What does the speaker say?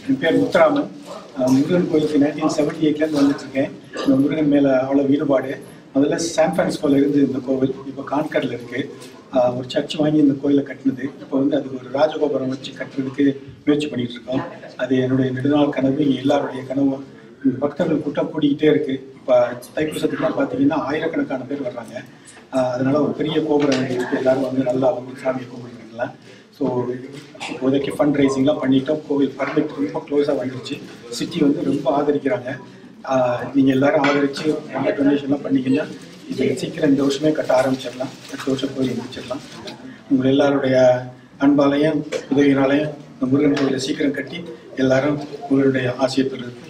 என் பேர் முத்துராமன் அஹ் முருகன் கோயிலுக்கு nineteen seventy எயிட்லேருந்து வந்துட்டுருக்கேன் இந்த முருகன் மேலே அவ்வளோ ஈடுபாடு முதல்ல சான் பிரான்சிஸ்கோல இருந்து இந்த கோவில் இப்போ கான்கரில் இருக்கு அஹ் ஒரு சர்ச் வாங்கி இந்த கோயிலை கட்டினது இப்போ வந்து அதுக்கு ஒரு ராஜகோபுரம் வச்சு கட்டுறதுக்கு முயற்சி பண்ணிட்டு இருக்கோம் அது என்னுடைய நெடுநாள் கனவு இங்க எல்லாருடைய கனவும் இங்க பக்தர்கள் கூட்டம் கூடிக்கிட்டே இருக்கு இப்போ தைப்பூசத்துக்குலாம் பார்த்தீங்கன்னா ஆயிரக்கணக்கான பேர் வர்றாங்க அஹ் அதனால ஒரு பெரிய கோபுரம் இருக்கு எல்லாரும் வந்து நல்லா வந்து சாமியை கும்பிடுறீங்களா ஸோ இப்போதைக்கு ஃபண்ட் ரைசிங்லாம் பண்ணிட்டோம் கோவில் பர்மிட் ரொம்ப க்ளோஸாக வந்துருச்சு சிட்டி வந்து ரொம்ப ஆதரிக்கிறாங்க ஆஹ் நீங்க எல்லாரும் ஆதரிச்சு ரொம்ப டொனேஷன்லாம் பண்ணீங்கன்னா இது சீக்கிரம் இந்த வருஷமே கட்ட ஆரம்பிச்சிடலாம் அடுத்த வருஷம் கோயில் முடிச்சிடலாம் உங்கள் எல்லாருடைய அன்பாலையும் உதவினாலையும் இந்த முருகன் கோயிலை சீக்கிரம் கட்டி எல்லாரும் உங்களுடைய ஆசையை பெறுறது